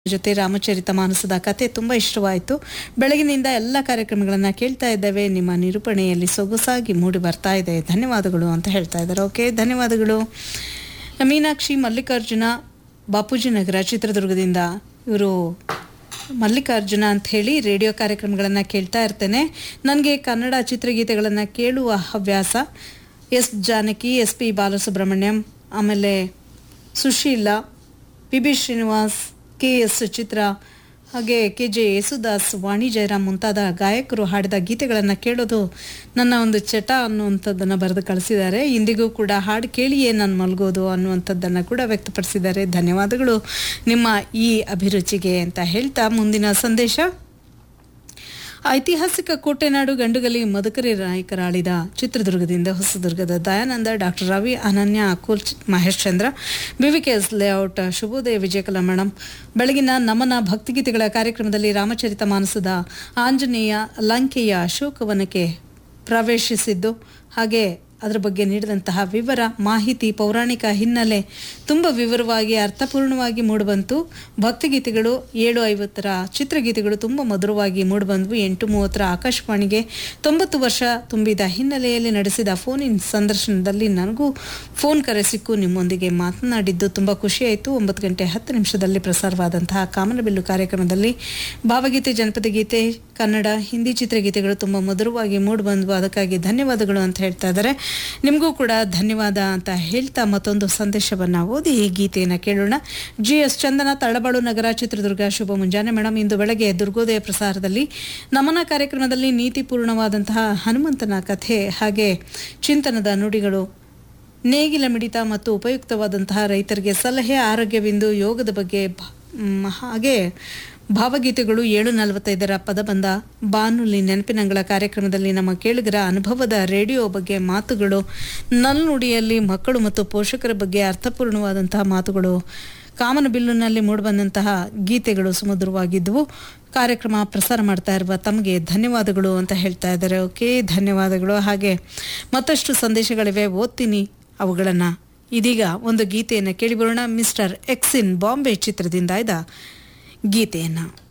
ಜೊತೆ ರಾಮಚರಿತ ಮಾನಸದ ಕತೆ ತುಂಬ ಇಷ್ಟವಾಯಿತು ಬೆಳಗಿನಿಂದ ಎಲ್ಲ ಕಾರ್ಯಕ್ರಮಗಳನ್ನು ಕೇಳ್ತಾ ಇದ್ದೇವೆ ನಿಮ್ಮ ನಿರೂಪಣೆಯಲ್ಲಿ ಸೊಗಸಾಗಿ ಮೂಡಿ ಬರ್ತಾ ಇದೆ ಧನ್ಯವಾದಗಳು ಅಂತ ಹೇಳ್ತಾ ಇದ್ದಾರೆ ಓಕೆ ಧನ್ಯವಾದಗಳು ಮೀನಾಕ್ಷಿ ಮಲ್ಲಿಕಾರ್ಜುನ ಬಾಪೂಜಿ ನಗರ ಚಿತ್ರದುರ್ಗದಿಂದ ಇವರು ಮಲ್ಲಿಕಾರ್ಜುನ ಅಂತ ಹೇಳಿ ರೇಡಿಯೋ ಕಾರ್ಯಕ್ರಮಗಳನ್ನು ಕೇಳ್ತಾ ಇರ್ತೇನೆ ನನಗೆ ಕನ್ನಡ ಚಿತ್ರಗೀತೆಗಳನ್ನು ಕೇಳುವ ಹವ್ಯಾಸ S Janaki S P Balasubrahmanyam ಆಮೇಲೆ Susheela P B Srinivas K S Chithra ಹಾಗೆ ಕೆ ಜೆ ಯೇಸುದಾಸ್ ವಾಣಿ ಜಯರಾಮ್ ಮುಂತಾದ ಗಾಯಕರು ಹಾಡಿದ ಗೀತೆಗಳನ್ನು ಕೇಳೋದು ನನ್ನ ಒಂದು ಚಟ ಅನ್ನುವಂಥದ್ದನ್ನು ಬರೆದು ಕಳಿಸಿದ್ದಾರೆ ಇಂದಿಗೂ ಕೂಡ ಹಾಡು ಕೇಳಿಯೇ ನಾನು ಮಲಗೋದು ಅನ್ನುವಂಥದ್ದನ್ನು ಕೂಡ ವ್ಯಕ್ತಪಡಿಸಿದ್ದಾರೆ ಧನ್ಯವಾದಗಳು ನಿಮ್ಮ ಈ ಅಭಿರುಚಿಗೆ ಅಂತ ಹೇಳ್ತಾ ಮುಂದಿನ ಸಂದೇಶ ಐತಿಹಾಸಿಕ ಕೋಟೆನಾಡು ಗಂಡುಗಲಿ ಮದಕರಿ ನಾಯಕರಾಳಿದ ಚಿತ್ರದುರ್ಗದಿಂದ ಹೊಸದುರ್ಗದ Dayananda doctor Ravi Ananya Akul Mahesh Chandra BVKS layout ಶುಭೋದಯ ವಿಜಯಕಲಾ ಮೇಡಮ್ ಬೆಳಗಿನ ನಮನ ಭಕ್ತಿಗೀತೆಗಳ ಕಾರ್ಯಕ್ರಮದಲ್ಲಿ ರಾಮಚರಿತ ಮಾನಸದ ಆಂಜನೇಯ ಲಂಕೆಯ ಅಶೋಕವನಕ್ಕೆ ಪ್ರವೇಶಿಸಿದ್ದು ಹಾಗೆ ಅದರ ಬಗ್ಗೆ ನೀಡಿದಂತಹ ವಿವರ ಮಾಹಿತಿ ಪೌರಾಣಿಕ ಹಿನ್ನೆಲೆ ತುಂಬ ವಿವರವಾಗಿ ಅರ್ಥಪೂರ್ಣವಾಗಿ ಮೂಡಿಬಂತು ಭಕ್ತಿಗೀತೆಗಳು ಏಳು ಐವತ್ತರ ಚಿತ್ರಗೀತೆಗಳು ತುಂಬ ಮಧುರವಾಗಿ ಮೂಡಿಬಂದ್ವು ಎಂಟು ಮೂವತ್ತರ ಆಕಾಶವಾಣಿಗೆ ತೊಂಬತ್ತು ವರ್ಷ ತುಂಬಿದ ಹಿನ್ನೆಲೆಯಲ್ಲಿ ನಡೆಸಿದ ಫೋನ್ ಇನ್ ಸಂದರ್ಶನದಲ್ಲಿ ನನಗೂ ಫೋನ್ ಕರೆ ಸಿಕ್ಕು ನಿಮ್ಮೊಂದಿಗೆ ಮಾತನಾಡಿದ್ದು ತುಂಬ ಖುಷಿಯಾಯಿತು ಒಂಬತ್ತು ಗಂಟೆ ಹತ್ತು ನಿಮಿಷದಲ್ಲಿ ಪ್ರಸಾರವಾದಂತಹ ಕಾಮನಬಿಲ್ಲು ಕಾರ್ಯಕ್ರಮದಲ್ಲಿ ಭಾವಗೀತೆ ಜನಪದ ಗೀತೆ ಕನ್ನಡ ಹಿಂದಿ ಚಿತ್ರಗೀತೆಗಳು ತುಂಬ ಮಧುರವಾಗಿ ಮೂಡಿಬಂದ್ವು ಅದಕ್ಕಾಗಿ ಧನ್ಯವಾದಗಳು ಅಂತ ಹೇಳ್ತಾ ಇದ್ದಾರೆ ನಿಮಗೂ ಕೂಡ ಧನ್ಯವಾದ ಅಂತ ಹೇಳ್ತಾ ಮತ್ತೊಂದು ಸಂದೇಶವನ್ನು ಓದಿ ಈ ಗೀತೆಯನ್ನು ಕೇಳೋಣ ಜಿ ಎಸ್ ಚಂದನ ತಳಬಾಳು ನಗರ ಚಿತ್ರದುರ್ಗ ಶುಭ ಮುಂಜಾನೆ ಮೇಡಮ್ ಇಂದು ಬೆಳಗ್ಗೆ ದುರ್ಗೋದಯ ಪ್ರಸಾರದಲ್ಲಿ ನಮನ ಕಾರ್ಯಕ್ರಮದಲ್ಲಿ ನೀತಿಪೂರ್ಣವಾದಂತಹ ಹನುಮಂತನ ಕಥೆ ಹಾಗೆ ಚಿಂತನದ ನುಡಿಗಳು ನೇಗಿಲ ಮಿಡಿತ ಮತ್ತು ಉಪಯುಕ್ತವಾದಂತಹ ರೈತರಿಗೆ ಸಲಹೆ ಆರೋಗ್ಯವಿಂದು ಯೋಗದ ಬಗ್ಗೆ ಭ- ಮ್, ಹಾಗೆ ಭಾವಗೀತೆಗಳು ಏಳು ನಲವತ್ತೈದರ ಪದಬಂಧ ಬಾನುಲಿ ನೆನಪಿನಂಗಳ ಕಾರ್ಯಕ್ರಮದಲ್ಲಿ ನಮ್ಮ ಕೇಳುಗರ ಅನುಭವದ ರೇಡಿಯೋ ಬಗ್ಗೆ ಮಾತುಗಳು ನಲ್ನುಡಿಯಲ್ಲಿ ಮಕ್ಕಳು ಮತ್ತು ಪೋಷಕರ ಬಗ್ಗೆ ಅರ್ಥಪೂರ್ಣವಾದಂತಹ ಮಾತುಗಳು ಕಾಮನಬಿಲ್ಲುನಲ್ಲಿ ಮೂಡಿಬಂದಂತಹ ಗೀತೆಗಳು ಸುಮಧುರವಾಗಿದ್ದವು ಕಾರ್ಯಕ್ರಮ ಪ್ರಸಾರ ಮಾಡ್ತಾ ಇರುವ ತಮಗೆ ಧನ್ಯವಾದಗಳು ಅಂತ ಹೇಳ್ತಾ ಇದ್ದಾರೆ ಓಕೆ ಧನ್ಯವಾದಗಳು ಹಾಗೆ ಮತ್ತಷ್ಟು ಸಂದೇಶಗಳಿವೆ ಓದ್ತೀನಿ ಅವುಗಳನ್ನು ಇದೀಗ ಒಂದು ಗೀತೆಯನ್ನು ಕೇಳಿಬರೋಣ ಮಿಸ್ಟರ್ ಎಕ್ಸಿನ್ ಬಾಂಬೆ ಚಿತ್ರದಿಂದ ಇದ್ದ ಗೀತೆಯನ್ನು